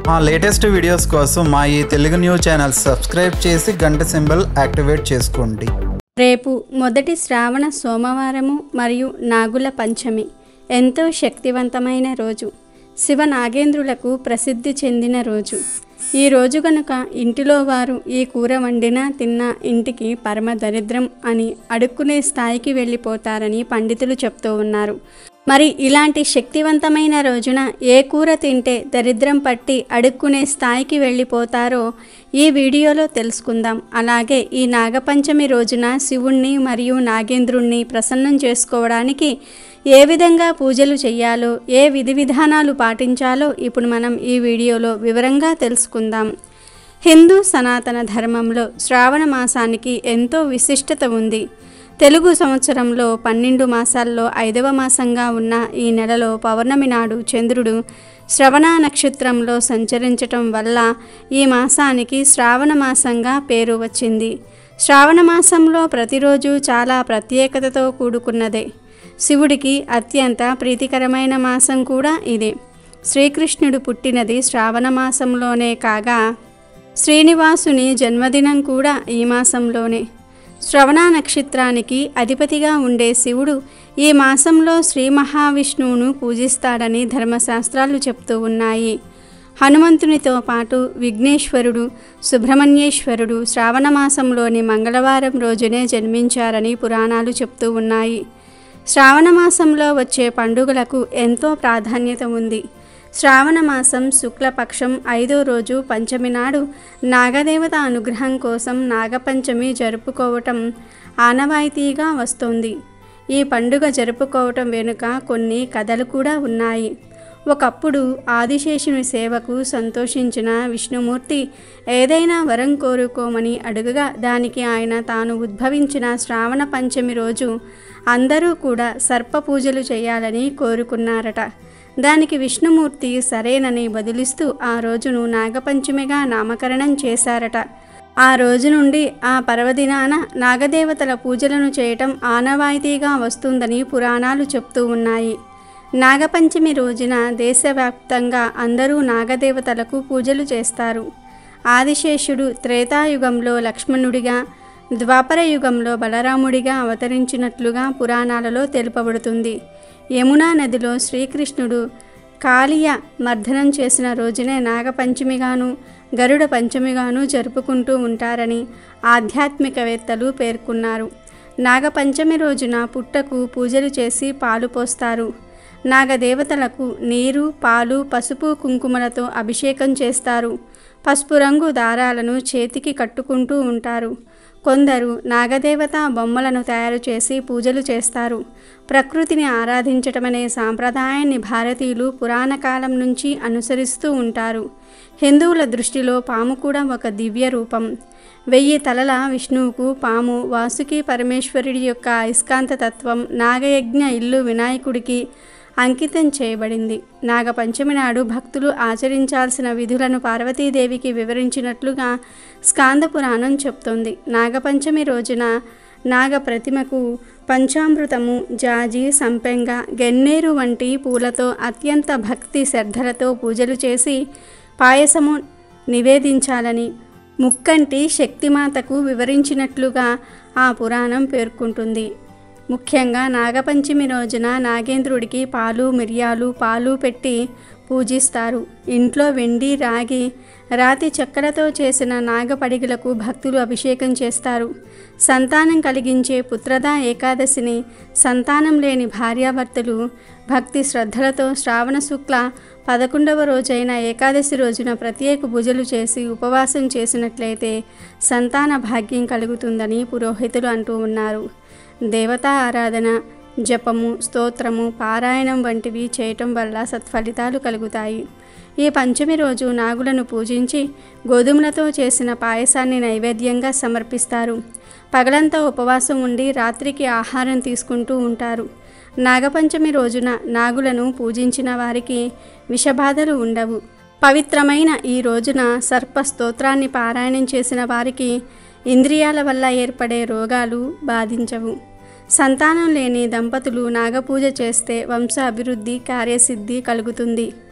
మా latest videos కోసం మా ఈ తెలుగు న్యూస్ ఛానల్ సబ్స్క్రైబ్ చేసి గంట సింబల్ యాక్టివేట్ చేసుకోండి రేపు మొదటి శ్రావణ సోమవారము మరియు నాగుల పంచమి ఎంతో శక్తివంతమైన రోజు శివ నాగేంద్రులకు ప్రసిద్ధి చెందిన రోజు ఈ రోజు గనుక ఇంటిలో వారు ఈ కూర వండినా తిన్నా ఇంటికి పరమ దరిద్రం అని అడుక్కునే స్థాయికి వెళ్ళిపోతారని పండితులు చెప్తూ ఉన్నారు మరి ఇలాంటి శక్తివంతమైన రోజున ఏ కూర తింటే దరిద్రం పట్టి అడుక్కునే స్థాయికి వెళ్ళిపోతారో ఈ వీడియోలో తెలుసుకుందాం అలాగే ఈ నాగపంచమి రోజున శివుణ్ణి మరియు నాగేంద్రుణ్ణి ప్రసన్నం చేసుకోవడానికి ఏ విధంగా పూజలు చేయాలో ఏ విధి విధానాలు పాటించాలో ఇప్పుడు మనం ఈ వీడియోలో వివరంగా తెలుసుకుందాం హిందూ సనాతన ధర్మంలో శ్రావణ మాసానికి ఎంతో విశిష్టత ఉంది తెలుగు సంవత్సరంలో పన్నెండు మాసాల్లో ఐదవ మాసంగా ఉన్న ఈ నెలలో పౌర్ణమి నాడు చంద్రుడు శ్రవణ నక్షత్రంలో సంచరించటం వల్ల ఈ మాసానికి శ్రావణ మాసంగా పేరు వచ్చింది శ్రావణ మాసంలో ప్రతిరోజు చాలా ప్రత్యేకతతో కూడుకున్నదే శివుడికి అత్యంత ప్రీతికరమైన మాసం కూడా ఇదే శ్రీకృష్ణుడు పుట్టినది శ్రావణ మాసంలోనే కాగా శ్రీనివాసుని జన్మదినం కూడా ఈ మాసంలోనే శ్రవణ నక్షత్రానికి అధిపతిగా ఉండే శివుడు ఈ మాసంలో శ్రీ మహావిష్ణువును పూజిస్తాడని ధర్మశాస్త్రాలు చెప్తూ ఉన్నాయి హనుమంతునితో పాటు విఘ్నేశ్వరుడు సుబ్రహ్మణ్యేశ్వరుడు శ్రావణ మాసంలోని మంగళవారం రోజునే జన్మించారని పురాణాలు చెప్తూ ఉన్నాయి శ్రావణ మాసంలో వచ్చే పండుగలకు ఎంతో ప్రాధాన్యత ఉంది శ్రావణ మాసం శుక్లపక్షం ఐదో రోజు పంచమి నాడు నాగదేవత అనుగ్రహం కోసం నాగపంచమి జరుపుకోవటం ఆనవాయితీగా వస్తోంది ఈ పండుగ జరుపుకోవటం వెనుక కొన్ని కథలు కూడా ఉన్నాయి ఒకప్పుడు ఆదిశేషుని సేవకు సంతోషించిన విష్ణుమూర్తి ఏదైనా వరం కోరుకోమని అడుగగా దానికి ఆయన తాను ఉద్భవించిన శ్రావణ పంచమి రోజు అందరూ కూడా సర్ప పూజలు చేయాలని కోరుకున్నారట దానికి విష్ణుమూర్తి సరేనని బదులిస్తూ ఆ రోజును నాగపంచమిగా నామకరణం చేశారట ఆ రోజు నుండి ఆ పర్వదినాన నాగదేవతల పూజలను చేయటం ఆనవాయితీగా వస్తుందని పురాణాలు చెప్తూ ఉన్నాయి నాగపంచమి రోజున దేశవ్యాప్తంగా అందరూ నాగదేవతలకు పూజలు చేస్తారు ఆదిశేషుడు త్రేతాయుగంలో లక్ష్మణుడిగా ద్వాపర యుగంలో బలరాముడిగా అవతరించినట్లుగా పురాణాలలో తెలుపబడుతుంది యమునా నదిలో శ్రీకృష్ణుడు కాళీయ మర్దనం చేసిన రోజునే నాగపంచమిగాను గరుడ పంచమిగాను జరుపుకుంటూ ఉంటారని ఆధ్యాత్మికవేత్తలు పేర్కొన్నారు నాగపంచమి రోజున పుట్టకు పూజలు చేసి పాలు పోస్తారు నాగదేవతలకు నీరు పాలు పసుపు కుంకుమలతో అభిషేకం చేస్తారు పసుపు రంగు దారాలను చేతికి కట్టుకుంటూ ఉంటారు కొందరు నాగదేవత బొమ్మలను తయారు చేసి పూజలు చేస్తారు ప్రకృతిని ఆరాధించటమనే సాంప్రదాయాన్ని భారతీయులు పురాణ కాలం నుంచి అనుసరిస్తూ ఉంటారు హిందువుల దృష్టిలో పాము కూడా ఒక దివ్య రూపం వెయ్యి తలల విష్ణువుకు పాము వాసుకి పరమేశ్వరుడి యొక్క అయస్కాంత తత్వం నాగయజ్ఞ ఇల్లు వినాయకుడికి అంకితం చేయబడింది నాగపంచమి నాడు భక్తులు ఆచరించాల్సిన విధులను పార్వతీదేవికి వివరించినట్లుగా స్కాంద పురాణం చెప్తోంది నాగపంచమి రోజున నాగ ప్రతిమకు పంచామృతము జాజి సంపెంగ గెన్నేరు వంటి పూలతో అత్యంత భక్తి శ్రద్ధలతో పూజలు చేసి పాయసము నివేదించాలని ముక్కంటి శక్తిమాతకు వివరించినట్లుగా ఆ పురాణం పేర్కొంటుంది ముఖ్యంగా నాగపంచమి రోజున నాగేంద్రుడికి పాలు మిరియాలు పాలు పెట్టి పూజిస్తారు ఇంట్లో వెండి రాగి రాతి చెక్కలతో చేసిన నాగపడిగలకు భక్తులు అభిషేకం చేస్తారు సంతానం కలిగించే పుత్రదా ఏకాదశిని సంతానం లేని భార్యాభర్తలు భక్తి శ్రద్ధలతో శ్రావణ శుక్ల పదకొండవ రోజైన ఏకాదశి రోజున ప్రత్యేక పూజలు చేసి ఉపవాసం చేసినట్లయితే సంతాన భాగ్యం కలుగుతుందని పురోహితులు అంటూ ఉన్నారు దేవతా ఆరాధన జపము స్తోత్రము పారాయణం వంటివి చేయటం వల్ల సత్ఫలితాలు కలుగుతాయి ఈ పంచమి రోజు నాగులను పూజించి గోధుమలతో చేసిన పాయసాన్ని నైవేద్యంగా సమర్పిస్తారు పగలంతా ఉపవాసం ఉండి రాత్రికి ఆహారం తీసుకుంటూ ఉంటారు నాగపంచమి రోజున నాగులను పూజించిన వారికి విషబాధలు ఉండవు పవిత్రమైన ఈ రోజున సర్ప స్తోత్రాన్ని పారాయణం చేసిన వారికి ఇంద్రియాల వల్ల ఏర్పడే రోగాలు బాధించవు సంతానం లేని దంపతులు నాగపూజ చేస్తే వంశ అభివృద్ధి కార్యసిద్ధి కలుగుతుంది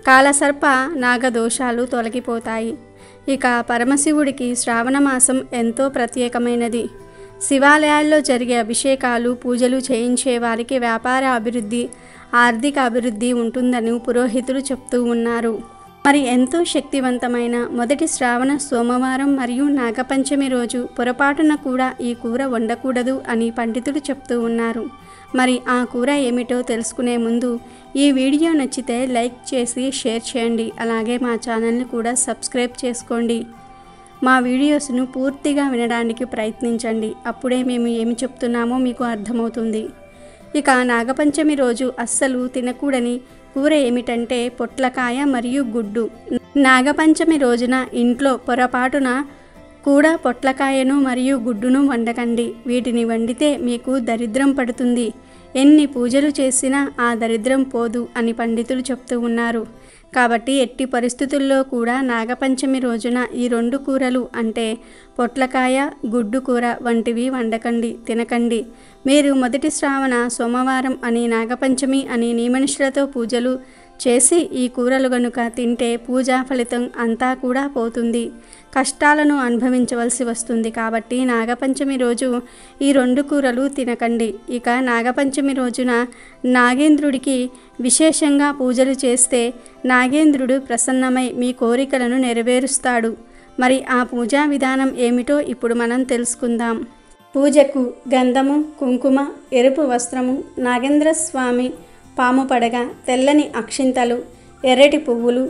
కాలసర్ప నాగదోషాలు తొలగిపోతాయి ఇక పరమశివుడికి శ్రావణ మాసం ఎంతో ప్రత్యేకమైనది శివాలయాల్లో జరిగే అభిషేకాలు పూజలు చేయించే వారికి వ్యాపార అభివృద్ధి ఆర్థిక అభివృద్ధి ఉంటుందని పురోహితులు చెప్తూ ఉన్నారు మరి ఎంతో శక్తివంతమైన మొదటి శ్రావణ సోమవారం మరియు నాగపంచమి రోజు పొరపాటున కూడా ఈ కూర వండకూడదు అని పండితులు చెప్తూ ఉన్నారు మరి ఆ కూర ఏమిటో తెలుసుకునే ముందు ఈ వీడియో నచ్చితే లైక్ చేసి షేర్ చేయండి అలాగే మా ఛానల్ని కూడా సబ్స్క్రైబ్ చేసుకోండి మా వీడియోస్ను పూర్తిగా వినడానికి ప్రయత్నించండి అప్పుడే మేము ఏమి చెప్తున్నామో మీకు అర్థమవుతుంది ఇక నాగపంచమి రోజు అస్సలు తినకూడని కూర ఏమిటంటే పొట్లకాయ మరియు గుడ్డు నాగపంచమి రోజున ఇంట్లో పొరపాటున కూడా పొట్లకాయను మరియు గుడ్డును వండకండి వీటిని వండితే మీకు దరిద్రం పడుతుంది ఎన్ని పూజలు చేసినా ఆ దరిద్రం పోదు అని పండితులు చెప్తూ ఉన్నారు కాబట్టి ఎట్టి పరిస్థితుల్లో కూడా నాగపంచమి రోజున ఈ రెండు కూరలు అంటే పొట్లకాయ గుడ్డు కూర వంటివి వండకండి తినకండి మీరు మొదటి శ్రావణ సోమవారం అని నాగపంచమి అని నియమనిష్ఠులతో పూజలు చేసి ఈ కూరలు గనుక తింటే పూజా ఫలితం అంతా కూడా పోతుంది కష్టాలను అనుభవించవలసి వస్తుంది కాబట్టి నాగపంచమి రోజు ఈ రెండు కూరలు తినకండి ఇక నాగపంచమి రోజున నాగేంద్రుడికి విశేషంగా పూజలు చేస్తే నాగేంద్రుడు ప్రసన్నమై మీ కోరికలను నెరవేరుస్తాడు మరి ఆ పూజా విధానం ఏమిటో ఇప్పుడు మనం తెలుసుకుందాం పూజకు గంధము కుంకుమ ఎరుపు వస్త్రము నాగేంద్ర స్వామి పాము పడగ తెల్లని అక్షింతలు ఎర్రటి పువ్వులు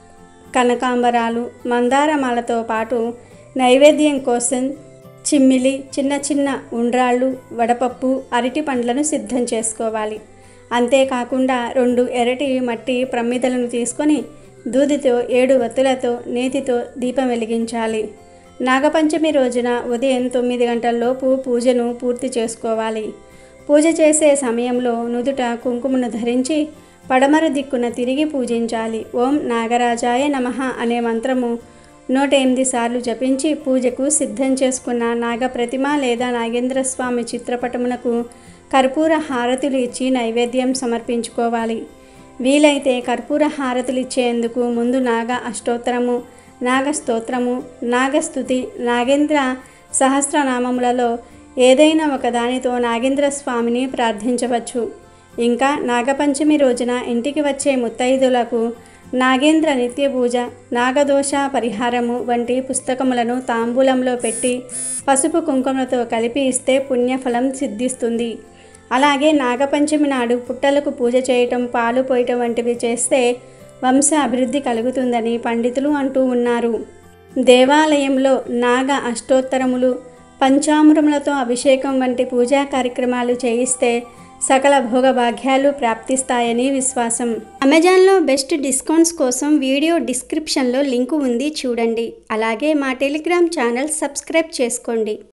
కనకాంబరాలు మందారమాలతో పాటు నైవేద్యం కోసం చిమ్మిలి చిన్న చిన్న ఉండ్రాళ్ళు వడపప్పు అరటి పండ్లను సిద్ధం చేసుకోవాలి అంతేకాకుండా రెండు ఎర్రటి మట్టి ప్రమిదలను తీసుకొని దూదితో ఏడు వత్తులతో నేతితో దీపం వెలిగించాలి నాగపంచమి రోజున ఉదయం తొమ్మిది గంటలలోపు పూజను పూర్తి చేసుకోవాలి పూజ చేసే సమయంలో నుదుట కుంకుమను ధరించి పడమర దిక్కున తిరిగి పూజించాలి ఓం నాగరాజాయ నమః అనే మంత్రము నూట ఎనిమిది సార్లు జపించి పూజకు సిద్ధం చేసుకున్న నాగప్రతిమ లేదా నాగేంద్ర స్వామి చిత్రపటమునకు కర్పూర హారతులు ఇచ్చి నైవేద్యం సమర్పించుకోవాలి వీలైతే కర్పూర హారతులు ఇచ్చేందుకు ముందు నాగ అష్టోత్తరము నాగస్తోత్రము నాగస్థుతి నాగేంద్ర సహస్రనామములలో ఏదైనా ఒక దానితో నాగేంద్ర స్వామిని ప్రార్థించవచ్చు ఇంకా నాగపంచమి రోజున ఇంటికి వచ్చే ముత్తైదులకు నాగేంద్ర నిత్య పూజ నాగదోష పరిహారము వంటి పుస్తకములను తాంబూలంలో పెట్టి పసుపు కుంకుమలతో కలిపి ఇస్తే పుణ్యఫలం సిద్ధిస్తుంది అలాగే నాగపంచమి నాడు పుట్టలకు పూజ చేయటం పాలు పోయటం వంటివి చేస్తే వంశ అభివృద్ధి కలుగుతుందని పండితులు అంటూ ఉన్నారు దేవాలయంలో నాగ అష్టోత్తరములు పంచామృములతో అభిషేకం వంటి పూజా కార్యక్రమాలు చేయిస్తే సకల భోగభాగ్యాలు ప్రాప్తిస్తాయని విశ్వాసం అమెజాన్లో బెస్ట్ డిస్కౌంట్స్ కోసం వీడియో డిస్క్రిప్షన్లో లింకు ఉంది చూడండి అలాగే మా టెలిగ్రామ్ ఛానల్ సబ్స్క్రైబ్ చేసుకోండి